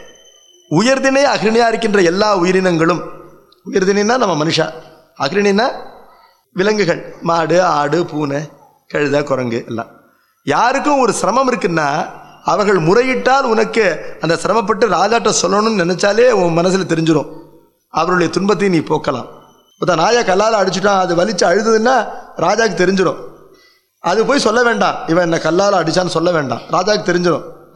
உயர்தினை அக்ரிணியா இருக்கின்ற எல்லா உயிரினங்களும் உயர்தினா நம்ம மனுஷா அக்ரிணினா விலங்குகள் மாடு ஆடு பூனை கழுத குரங்கு எல்லாம் யாருக்கும் ஒரு சிரமம் இருக்குன்னா அவர்கள் முறையிட்டால் உனக்கு அந்த சிரமப்பட்டு ராஜாட்ட சொல்லணும்னு நினைச்சாலே உன் மனசில் தெரிஞ்சிடும் அவருடைய துன்பத்தை நீ போக்கலாம் இப்போ நாயை கல்லால் அடிச்சுட்டான் அது வலிச்சு அழுதுன்னா ராஜாக்கு தெரிஞ்சிடும் அது போய் சொல்ல வேண்டாம் இவன் என்ன கல்லால் அடிச்சான்னு சொல்ல வேண்டாம் ராஜாவுக்கு தெரிஞ்சிடும்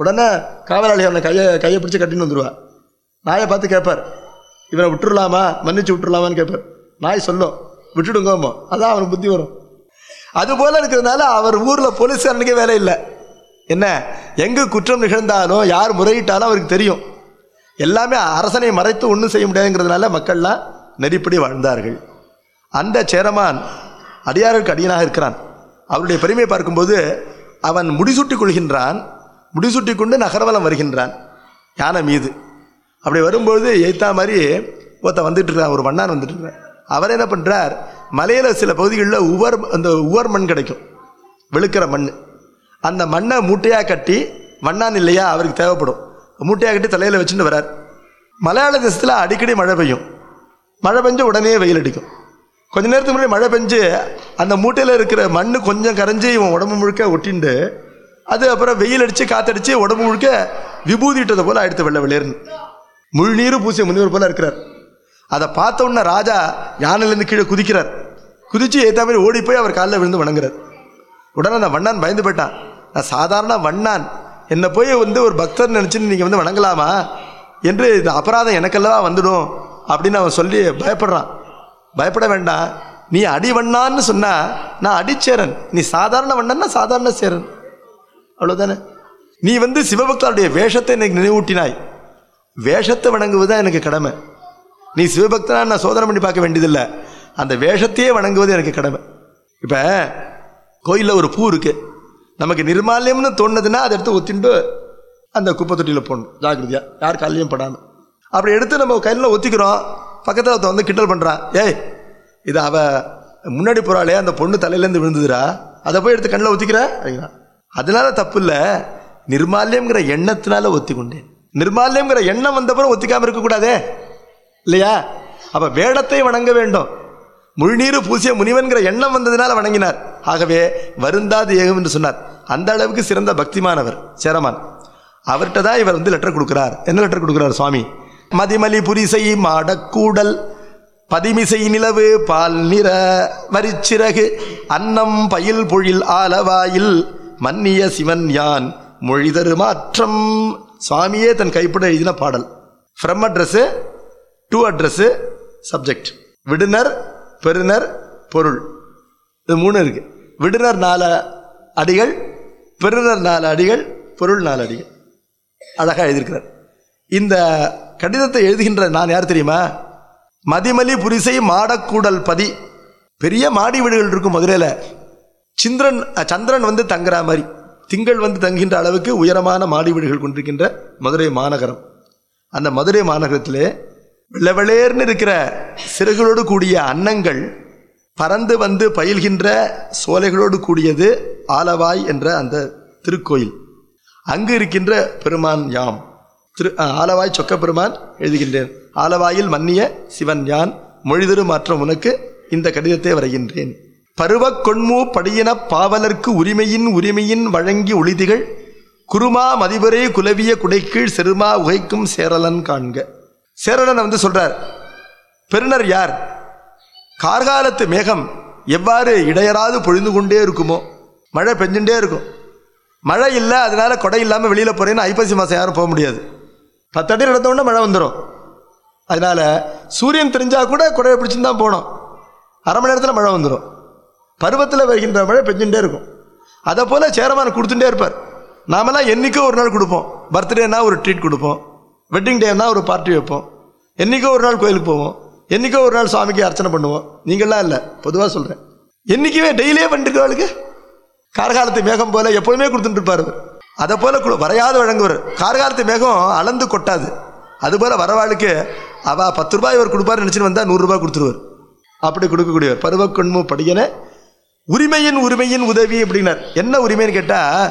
உடனே காவலாளி அவனை கையை கையை பிடிச்சி கட்டின்னு வந்துடுவா நாயை பார்த்து கேட்பார் இவனை விட்டுறலாமா மன்னிச்சு விட்டுறலாமான்னு கேட்பார் நாய் சொல்லும் விட்டுடுங்கோமோ அதான் அவனுக்கு புத்தி வரும் அது போல இருக்கிறதுனால அவர் ஊரில் போலீஸ்காரனுக்கே வேலை இல்லை என்ன எங்கே குற்றம் நிகழ்ந்தாலும் யார் முறையிட்டாலும் அவருக்கு தெரியும் எல்லாமே அரசனை மறைத்து ஒன்றும் செய்ய முடியாதுங்கிறதுனால மக்கள்லாம் நெறிப்படி வாழ்ந்தார்கள் அந்த சேரமான் அடியாருக்கு அடியனாக இருக்கிறான் அவருடைய பெருமையை பார்க்கும்போது அவன் முடிசூட்டிக் கொள்கின்றான் முடிசூட்டி கொண்டு நகர்வலம் வருகின்றான் யானை மீது அப்படி வரும்போது எய்த்தா மாதிரி ஒருத்தன் வந்துட்டு இருக்கான் ஒரு மண்ணான் வந்துட்டு இருக்கான் அவர் என்ன பண்ணுறார் மலையில் சில பகுதிகளில் உவர் அந்த உவர் மண் கிடைக்கும் வெளுக்கிற மண் அந்த மண்ணை மூட்டையாக கட்டி மண்ணான் இல்லையா அவருக்கு தேவைப்படும் மூட்டையாக கட்டி தலையில் வச்சுட்டு வரார் மலையாள தேசத்தில் அடிக்கடி மழை பெய்யும் மழை பெஞ்சு உடனே வெயில் அடிக்கும் கொஞ்ச நேரத்துக்கு முன்னாடி மழை பெஞ்சு அந்த மூட்டையில் இருக்கிற மண் கொஞ்சம் கரைஞ்சி இவன் உடம்பு முழுக்க ஒட்டிண்டு அது அப்புறம் வெயில் அடித்து காத்தடிச்சு உடம்பு முழுக்க விபூதிட்டதை போல் ஆயிடுத்து வெள்ளை வெளியேறுன்னு முழுநீர் பூசிய முனிவர் போல இருக்கிறார் அதை பார்த்த உடனே ராஜா யானையிலேருந்து கீழே குதிக்கிறார் குதிச்சு ஏற்ற மாதிரி ஓடி போய் அவர் காலில் விழுந்து வணங்குறார் உடனே அந்த வண்ணான் பயந்து போயிட்டான் நான் சாதாரண வண்ணான் என்னை போய் வந்து ஒரு பக்தர் நினச்சின்னு நீங்கள் வந்து வணங்கலாமா என்று இந்த அபராதம் எனக்கல்லவா வந்துடும் அப்படின்னு அவன் சொல்லி பயப்படுறான் பயப்பட வேண்டாம் நீ அடி வண்ணான்னு சொன்னா நான் அடிச்சேரன் நீ சாதாரண வண்ணன்னா சாதாரண சேரன் அவ்வளோதானே நீ வந்து சிவபக்தருடைய வேஷத்தை எனக்கு நினைவூட்டினாய் வேஷத்தை வணங்குவது எனக்கு கடமை நீ சிவபக்தனா நான் சோதனை பண்ணி பார்க்க வேண்டியதில்லை அந்த வேஷத்தையே வணங்குவது எனக்கு கடமை இப்போ கோயிலில் ஒரு பூ இருக்கு நமக்கு நிர்மால்யம்னு தோணுதுன்னா அதை எடுத்து ஒத்திண்டு அந்த குப்பை தொட்டியில் போடணும் ஜாக்கிரதையாக யார் காலையும் படாமல் அப்படி எடுத்து நம்ம கையில் ஒத்திக்கிறோம் பக்கத்தில் ஒருத்தன் வந்து கிண்டல் பண்ணுறான் ஏய் இது அவ முன்னாடி போகிறாளே அந்த பொண்ணு தலையிலேருந்து விழுந்துதுடா அதை போய் எடுத்து கண்ணில் ஒத்திக்கிற அப்படிங்கிறா அதனால தப்பு இல்லை நிர்மால்யம்ங்கிற எண்ணத்தினால ஒத்தி கொண்டேன் நிர்மால்யம்ங்கிற எண்ணம் வந்தப்புறம் ஒத்திக்காமல் இருக்கக்கூடாதே இல்லையா அப்ப வேடத்தை வணங்க வேண்டும் முழுநீர் பூசிய முனிவன்கிற எண்ணம் வந்ததினால் வணங்கினார் ஆகவே வருந்தாது ஏகும் என்று சொன்னார் அந்த அளவுக்கு சிறந்த பக்திமானவர் சேரமான் அவர்கிட்ட தான் இவர் வந்து லெட்டர் கொடுக்கிறார் என்ன லெட்டர் கொடுக்கிறார் சுவாமி மதிமலி புரிசை மாடக்கூடல் பதிமிசை நிலவு பால் நிற வரிச்சிறகு அன்னம் பயில் பொழில் ஆலவாயில் மன்னிய சிவன் யான் மொழிதரு மாற்றம் சுவாமியே தன் கைப்பட எழுதின பாடல் from address to address subject விடுனர் பெறுநர் பொருள் இது மூணு இருக்கு விடுனர் நாலு அடிகள் பெறுநர் நாலு அடிகள் பொருள் நாலு அடிகள் அழகாக எழுதியிருக்கிறார் இந்த கடிதத்தை எழுதுகின்ற நான் யார் தெரியுமா மதிமலி புரிசை மாடக்கூடல் பதி பெரிய மாடி வீடுகள் இருக்கும் மதுரையில் சந்திரன் அஹ், சந்திரன் வந்து தங்குற மாதிரி திங்கள் வந்து தங்குகின்ற அளவுக்கு உயரமான மாடி வீடுகள் கொண்டிருக்கின்ற மதுரை மாநகரம் அந்த மதுரை மாநகரத்திலே வெள்ளவெளேர்னு இருக்கிற சிறகுகளோடு கூடிய அன்னங்கள் பறந்து வந்து பயில்கின்ற சோலைகளோடு கூடியது ஆலவாய் என்ற அந்த திருக்கோயில் அங்கு இருக்கின்ற பெருமான் யாம் திரு அஹ், ஆலவாய் சொக்க பெருமான் எழுதுகின்றேன் ஆலவாயில் மன்னிய சிவன் யான் மொழிதரு மாற்றம் உனக்கு இந்த கடிதத்தை வரைகின்றேன் பருவக் கொன்மூ படியின பாவலர்க்கு உரிமையின் உரிமையின் வழங்கி ஒளிதிகள் குருமா மதிபரே குலவிய குடைக்கீழ் செருமா உகைக்கும் சேரலன் காண்க சேரலன் வந்து சொல்றார் பெருனர் யார் கார்காலத்து மேகம் எவ்வாறு இடையராது பொழிந்து கொண்டே இருக்குமோ மழை பெஞ்சுட்டே இருக்கும் மழை இல்லை அதனால கொடை இல்லாமல் வெளியில் போறேன்னு ஐப்பசி மாதம் யாரும் போக முடியாது பத்து அடி நடந்த உடனே மழை வந்துடும் அதனால சூரியன் தெரிஞ்சா கூட கொடையை பிடிச்சின்னு தான் போகணும் அரை மணி நேரத்தில் மழை வந்துடும் பருவத்தில் வருகின்ற மழை பெஞ்சுட்டே இருக்கும் அதை போல சேரமான் கொடுத்துட்டே இருப்பார் நாமெல்லாம் என்னைக்கோ ஒரு நாள் கொடுப்போம் பர்த்டேனா ஒரு ட்ரீட் கொடுப்போம் வெட்டிங் டேனா ஒரு பார்ட்டி வைப்போம் என்னைக்கோ ஒரு நாள் கோயிலுக்கு போவோம் என்னைக்கோ ஒரு நாள் சுவாமிக்கு அர்ச்சனை பண்ணுவோம் நீங்கள்லாம் இல்லை பொதுவாக சொல்கிறேன் என்னைக்குமே டெய்லியே பண்ணிருக்கவளுக்கு கார்காலத்து மேகம் போல எப்போதுமே கொடுத்துட்டு இருப்பார் அவர் அதை போல கு- வரையாது வழங்குவார் கார்காலத்து மேகம் அளந்து கொட்டாது அதுபோல வரவாளுக்கு அவ பத்து ரூபாய் இவர் கொடுப்பாரு நினச்சின்னு வந்தால் நூறுரூபா கொடுத்துருவார் அப்படி கொடுக்கக்கூடியவர் பருவக்கொன்மு படியன உரிமையின் உரிமையின் உதவி அப்படின்னார் என்ன உரிமைன்னு கேட்டால்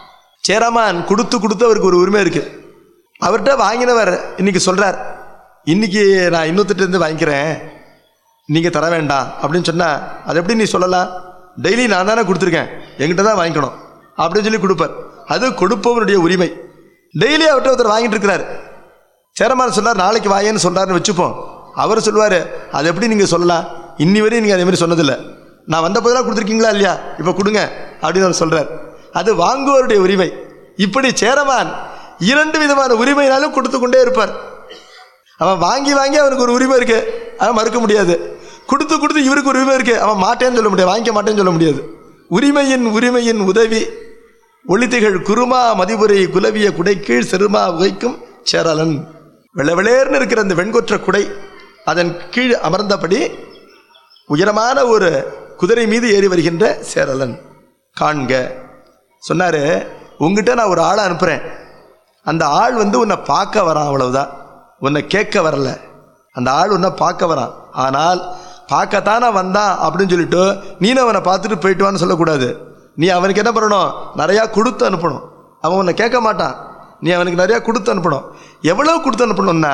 சேரமான் கொடுத்து கொடுத்து அவருக்கு ஒரு உரிமை இருக்கு அவர்கிட்ட வாங்கினவர் இன்னைக்கு சொல்றார் இன்னைக்கு நான் இன்னொருத்திட்ட வாங்கிக்கிறேன் நீங்க தர வேண்டாம் அப்படின்னு சொன்னா அது எப்படி நீ சொல்லலாம் டெய்லி நான் தானே கொடுத்துருக்கேன் என்கிட்ட தான் வாங்கிக்கணும் அப்படின்னு சொல்லி கொடுப்பார் அது கொடுப்பவனுடைய உரிமை டெய்லி அவர்கிட்ட ஒருத்தர் வாங்கிட்டு இருக்கிறார் சேரமான் சொன்னார் நாளைக்கு வாயேன்னு சொல்றாருன்னு வச்சுப்போம் அவர் சொல்லுவார் அது எப்படி நீங்கள் சொல்லலாம் இன்னி வரையும் நீங்கள் அதே மாதிரி சொன்னதில்லை நான் வந்த போதெல்லாம் கொடுத்துருக்கீங்களா இல்லையா இப்போ கொடுங்க அப்படின்னு அவர் சொல்கிறார் அது வாங்குவோருடைய உரிமை இப்படி சேரமான் இரண்டு விதமான உரிமையினாலும் கொடுத்து கொண்டே இருப்பார் அவன் வாங்கி வாங்கி அவனுக்கு ஒரு உரிமை இருக்கு அவன் மறுக்க முடியாது கொடுத்து கொடுத்து இவருக்கு ஒரு உரிமை இருக்கு அவன் மாட்டேன்னு சொல்ல முடியாது வாங்கிக்க மாட்டேன்னு சொல்ல முடியாது உரிமையின் உரிமையின் உதவி ஒளித்திகள் குருமா மதிபுரை குலவிய குடைக்கீழ் செருமா உகைக்கும் சேரலன் வெள்ளை வெளேர்னு இருக்கிற அந்த வெண்கொற்ற குடை அதன் கீழ் அமர்ந்தபடி உயரமான ஒரு குதிரை மீது ஏறி வருகின்ற சேரலன் காண்க சொன்னாரு உங்ககிட்ட நான் ஒரு ஆளை அனுப்புறேன் அந்த ஆள் வந்து உன்னை பார்க்க வரான் அவ்வளவுதான் உன்னை கேட்க வரல அந்த ஆள் உன்னை பார்க்க வரான் ஆனால் பார்க்கத்தானே வந்தான் அப்படின்னு சொல்லிட்டு நீனும் அவனை பார்த்துட்டு போயிட்டு வான்னு சொல்லக்கூடாது நீ அவனுக்கு என்ன பண்ணணும் நிறையா கொடுத்து அனுப்பணும் அவன் உன்னை கேட்க மாட்டான் நீ அவனுக்கு நிறையா கொடுத்து அனுப்பணும் எவ்வளோ கொடுத்து அனுப்பணும்னா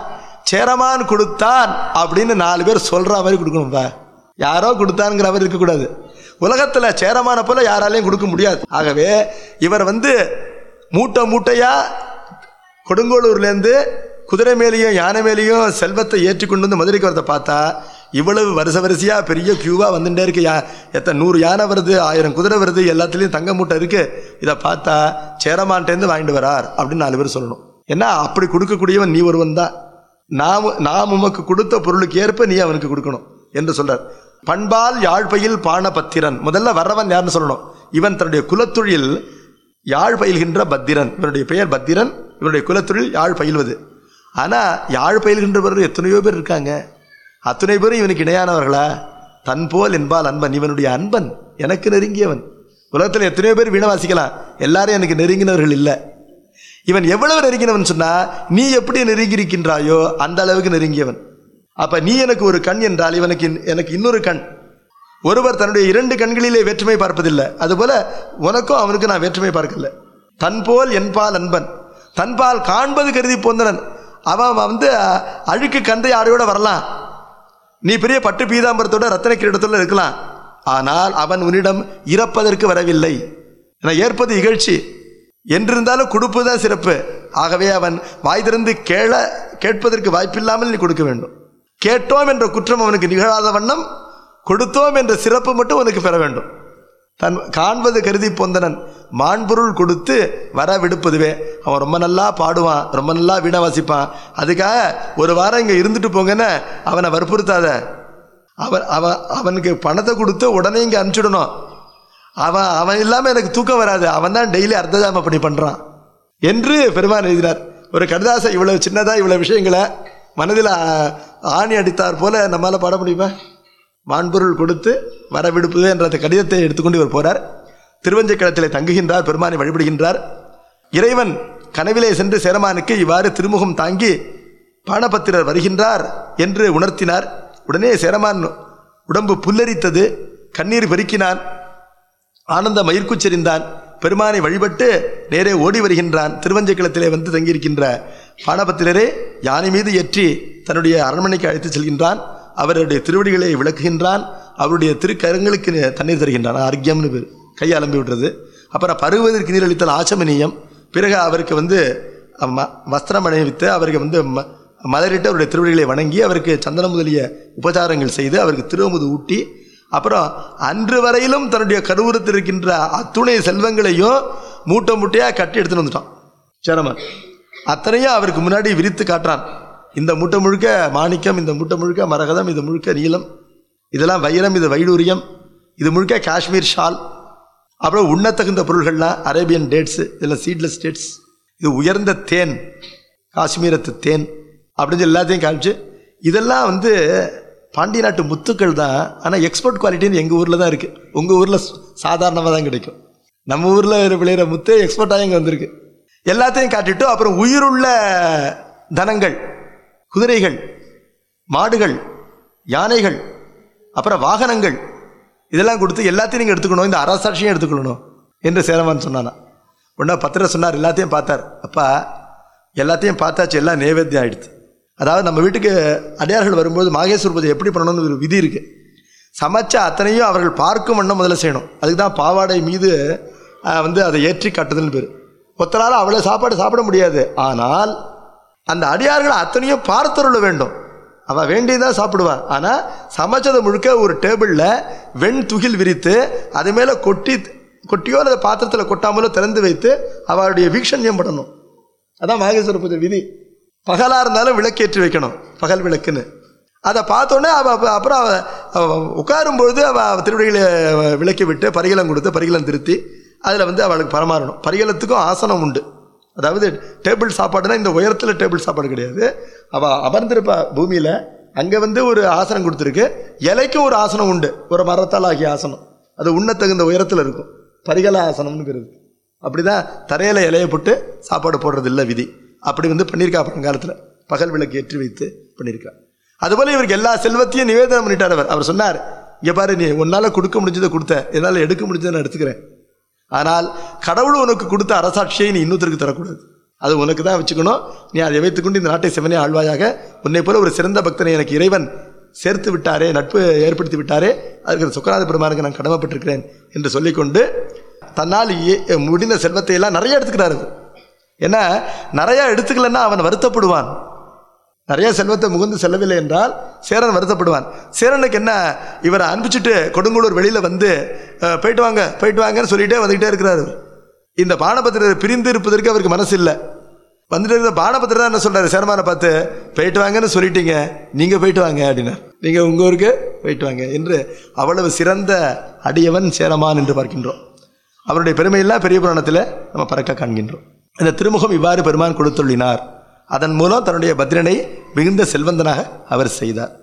சேரமான் கொடுத்தான் அப்படின்னு நாலு பேர் சொல்கிற மாதிரி கொடுக்கணும்ப்பா யாரோ கொடுத்தான்ங்கிற மாதிரி இருக்கக்கூடாது உலகத்தில் சேரமான போல யாராலையும் கொடுக்க முடியாது ஆகவே இவர் வந்து மூட்டை மூட்டையாக கொடுங்கோளூர்லேருந்து குதிரை மேலேயும் யானை மேலேயும் செல்வத்தை ஏற்றி கொண்டு வந்து மதுரைக்கு வரதை பார்த்தா இவ்வளவு வருஷ வரிசையாக பெரிய க்யூவாக வந்துட்டே இருக்கு யா எத்தனை நூறு யானை வருது ஆயிரம் குதிரை வருது எல்லாத்துலேயும் தங்க மூட்டை இருக்கு இதை பார்த்தா சேரமான்ட்டேருந்து வாங்கிட்டு வரார் அப்படின்னு நாலு பேர் சொல்லணும் ஏன்னா அப்படி கொடுக்கக்கூடியவன் நீ ஒருவன் தான் நாம் நாம் உமக்கு கொடுத்த பொருளுக்கு ஏற்ப நீ அவனுக்கு கொடுக்கணும் என்று சொல்றார் பண்பால் யாழ்பையில் பாண பத்திரன் முதல்ல வர்றவன் யாருன்னு சொல்லணும் இவன் தன்னுடைய குலத்தொழில் யாழ் பயில்கின்ற பத்திரன் இவனுடைய பெயர் பத்திரன் இவனுடைய குலத்தொழில் யாழ் பயில்வது ஆனால் யாழ் பயில்கின்றவர்கள் எத்தனையோ பேர் இருக்காங்க அத்தனை பேரும் இவனுக்கு இணையானவர்களா தன் போல் என்பால் அன்பன் இவனுடைய அன்பன் எனக்கு நெருங்கியவன் உலகத்தில் எத்தனையோ பேர் வீணை வாசிக்கலாம் எல்லாரும் எனக்கு நெருங்கினவர்கள் இல்லை இவன் எவ்வளவு நெருங்கினவன் சொன்னா நீ எப்படி நெருங்கி இருக்கின்றாயோ அந்த அளவுக்கு நெருங்கியவன் அப்ப நீ எனக்கு ஒரு கண் என்றால் இவனுக்கு இன்- எனக்கு இன்னொரு கண் ஒருவர் தன்னுடைய இரண்டு கண்களிலே வேற்றுமை பார்ப்பதில்லை அதுபோல உனக்கும் அவனுக்கும் நான் வேற்றுமை பார்க்கல தன்போல் என்பால் அன்பன் தன்பால் காண்பது கருதி போந்தனன் அவன் வந்து அஹ், அழுக்கு கந்தை ஆடையோட வரலாம் நீ பெரிய பட்டு பீதாம்பரத்தோட ரத்தன கிரீடத்தோட இருக்கலாம் ஆனால் அவன் உன்னிடம் இறப்பதற்கு வரவில்லை என ஏற்பது இகழ்ச்சி என்றிருந்தாலும் கொடுப்புதான் சிறப்பு ஆகவே அவன் வாய் திறந்து கேள கேட்பதற்கு வாய்ப்பில்லாமல் நீ கொடுக்க வேண்டும் கேட்டோம் என்ற குற்றம் அவனுக்கு நிகழாத வண்ணம் கொடுத்தோம் என்ற சிறப்பு மட்டும் அவனுக்கு பெற வேண்டும் தன் காண்பது கருதி பொந்தனன் மாண்பொருள் கொடுத்து வர விடுப்பதுவே அவன் ரொம்ப நல்லா பாடுவான் ரொம்ப நல்லா வீணை வாசிப்பான் அதுக்காக ஒரு வாரம் இங்கே இருந்துட்டு போங்கன்னு அவனை வற்புறுத்தாத அவன் அவன் அவனுக்கு பணத்தை கொடுத்து உடனே இங்கே அனுப்பிச்சிடணும் அவன் அவன் இல்லாமல் எனக்கு தூக்கம் வராது அவன் தான் டெய்லி அர்த்தஜாம பணி பண்ணுறான் என்று பெருமான் எழுதினார் ஒரு கடிதாசை இவ்வளவு சின்னதாக இவ்வளவு விஷயங்களை மனதில் ஆ- ஆணி அடித்தார் போல நம்மால் பாட முடியுமா மாண்பொருள் கொடுத்து வர விடுப்புது என்ற அந்த கடிதத்தை எடுத்துக்கொண்டு இவர் போறார் திருவஞ்சைக்களத்திலே தங்குகின்றார் பெருமானை வழிபடுகின்றார் இறைவன் கனவிலே சென்று சேரமானுக்கு இவ்வாறு திருமுகம் தாங்கி பானபத்திரர் வருகின்றார் என்று உணர்த்தினார் உடனே சேரமான் உடம்பு புல்லரித்தது கண்ணீர் பெருக்கினான் ஆனந்த மயிர்க்குச்செறிந்தான் பெருமானை வழிபட்டு நேரே ஓடி வருகின்றான் திருவஞ்சைக்களத்திலே வந்து தங்கியிருக்கின்ற பானபத்திரரே யானை மீது ஏற்றி தன்னுடைய அரண்மனைக்கு அழைத்து செல்கின்றான் அவருடைய திருவடிகளை விளக்குகின்றான் அவருடைய திருக்கரங்களுக்கு தண்ணீர் தருகின்றான் அர்க்கியம்னு பேர் கை அலம்பி விடுறது அப்புறம் பருவதற்கு நீரளித்தல் ஆச்சமனியம் பிறகு அவருக்கு வந்து ம- வஸ்திரம் அணிவித்து அவருக்கு வந்து ம- மலரிட்டு அவருடைய திருவடிகளை வணங்கி அவருக்கு சந்தனம் முதலிய உபச்சாரங்கள் செய்து அவருக்கு திருவமுது ஊட்டி அப்புறம் அன்று வரையிலும் தன்னுடைய கருவுரத்தில் இருக்கின்ற அத்துணை செல்வங்களையும் மூட்டை மூட்டையாக கட்டி எடுத்துன்னு வந்துட்டான் சேரமன் அத்தனையும் அவருக்கு முன்னாடி விரித்து காட்டுறான் இந்த மூட்டை முழுக்க மாணிக்கம் இந்த மூட்டை முழுக்க மரகதம் இது முழுக்க நீலம் இதெல்லாம் வைரம் இது வைடூரியம் இது முழுக்க காஷ்மீர் ஷால் அப்புறம் உண்ணத்தகுந்த பொருள்கள்லாம் அரேபியன் டேட்ஸு இதெல்லாம் சீட்லெஸ் டேட்ஸ் இது உயர்ந்த தேன் காஷ்மீரத்து தேன் அப்படின்னு சொல்லி எல்லாத்தையும் காமிச்சு இதெல்லாம் வந்து பாண்டிய நாட்டு முத்துக்கள் தான் ஆனால் எக்ஸ்போர்ட் குவாலிட்டின்னு எங்கள் ஊரில் தான் இருக்குது உங்கள் ஊரில் சாதாரணமாக தான் கிடைக்கும் நம்ம ஊரில் விளையிற முத்து எக்ஸ்போர்ட்டாக இங்கே வந்திருக்கு எல்லாத்தையும் காட்டிட்டு அப்புறம் உயிருள்ள தனங்கள் குதிரைகள் மாடுகள் யானைகள் அப்புறம் வாகனங்கள் இதெல்லாம் கொடுத்து எல்லாத்தையும் நீங்கள் எடுத்துக்கணும் இந்த அரசாட்சியும் எடுத்துக்கொள்ளணும் என்று சேரமான் சொன்னானா உடனே பத்திர சொன்னார் எல்லாத்தையும் பார்த்தார் அப்பா எல்லாத்தையும் பார்த்தாச்சு எல்லாம் நைவேத்தியம் ஆயிடுச்சு அதாவது நம்ம வீட்டுக்கு அடியார்கள் வரும்போது மாகேஸ்வர பூஜை எப்படி பண்ணணும்னு ஒரு விதி இருக்குது சமைச்ச அத்தனையும் அவர்கள் பார்க்கும் வண்ணம் முதல்ல செய்யணும் அதுக்கு தான் பாவாடை மீது ஆஹ், வந்து அதை ஏற்றி காட்டுதல்னு பேர் ஒத்தனால அவ்வளோ சாப்பாடு சாப்பிட முடியாது ஆனால் அந்த அடியார்கள் அத்தனையும் பார்த்தருள வேண்டும் அவள் வேண்டியதான் சாப்பிடுவான் ஆனால் சமைச்சதை முழுக்க ஒரு டேபிளில் வெண் துகில் விரித்து அது மேலே கொட்டி கொட்டியோ அல்லது பாத்திரத்தில் கொட்டாமலோ திறந்து வைத்து அவளுடைய வீக்ஷண்யம் பண்ணணும் அதான் மாகேஸ்வர பூஜை விதி பகலாக இருந்தாலும் விளக்கேற்றி வைக்கணும் பகல் விளக்குன்னு அதை பார்த்தோன்னே அவள் அப்ப- அப்புறம் அவ அவ உட்காரும் பொழுது அவள் திருவடிகளை விளக்கி விட்டு பரிகலம் கொடுத்து பரிகலம் திருத்தி அதில் வந்து அவளுக்கு பரமாறணும் பரிகலத்துக்கும் ஆசனம் உண்டு அதாவது டேபிள் சாப்பாடுனா இந்த உயரத்தில் டேபிள் சாப்பாடு கிடையாது அவள் அமர்ந்திருப்பா பூமியில் அங்கே வந்து ஒரு ஆசனம் கொடுத்துருக்கு இலைக்கும் ஒரு ஆசனம் உண்டு ஒரு மரத்தால் ஆகிய ஆசனம் அது உண்ண தகுந்த உயரத்தில் இருக்கும் பரிகல ஆசனம்னு பேர் இருக்கு அப்படிதான் தரையில இலைய போட்டு சாப்பாடு போடுறது இல்லை விதி அப்படி வந்து பண்ணியிருக்கா பழங்காலத்தில் பகல் விளக்கு ஏற்றி வைத்து பண்ணியிருக்கா அதுபோல இவருக்கு எல்லா செல்வத்தையும் நிவேதனம் பண்ணிட்டார் அவர் அவர் சொன்னார் இங்க பாரு நீ உன்னால கொடுக்க முடிஞ்சதை கொடுத்த என்னால் எடுக்க முடிஞ்சதை நான் எடுத்துக்கிறேன் ஆனால் கடவுள் உனக்கு கொடுத்த அரசாட்சியை நீ இன்னொருத்தருக்கு தரக்கூடாது அது உனக்கு தான் வச்சுக்கணும் நீ அதை வைத்துக்கொண்டு இந்த நாட்டை செவனே ஆழ்வாயாக உன்னை போல ஒரு சிறந்த பக்தனை எனக்கு இறைவன் சேர்த்து விட்டாரே நட்பு ஏற்படுத்தி விட்டாரே அதுக்கு சுக்கராத பெருமானுக்கு நான் கடமைப்பட்டிருக்கிறேன் என்று சொல்லிக்கொண்டு தன்னால் ஏ- முடிந்த செல்வத்தை எல்லாம் நிறைய எடுத்துக்கிறாரு அவர். ஏன்னா நிறைய எடுத்துக்கலன்னா அவன் வருத்தப்படுவான் நிறைய செல்வத்தை முகுந்து செல்லவில்லை என்றால் சேரன் வருத்தப்படுவான் சேரனுக்கு என்ன இவரை அனுப்பிச்சிட்டு கொடுங்கூளூர் வெளியில வந்து அஹ், போயிட்டு வாங்க போயிட்டு வாங்கன்னு சொல்லிட்டே வந்துகிட்டே இருக்கிறாரு இந்த பானபத்திரர் பிரிந்து இருப்பதற்கு அவருக்கு மனசு இல்லை வந்துட்டு இருந்த பானபத்திரர் தான் என்ன சொல்றாரு சேரமானை பார்த்து போயிட்டு வாங்கன்னு சொல்லிட்டீங்க நீங்க போயிட்டு வாங்க அப்படின்னா நீங்க உங்க ஊருக்கு போயிட்டு வாங்க என்று அவ்வளவு சிறந்த அடியவன் சேரமான் என்று பார்க்கின்றோம் அவருடைய பெருமையெல்லாம் பெரிய புராணத்தில் நம்ம பறக்க காண்கின்றோம் இந்த திருமுகம் இவ்வாறு பெருமான் கொடுத்துள்ளினார் அதன் மூலம் தன்னுடைய பத்ரனை மிகுந்த செல்வந்தனாக அவர் செய்தார்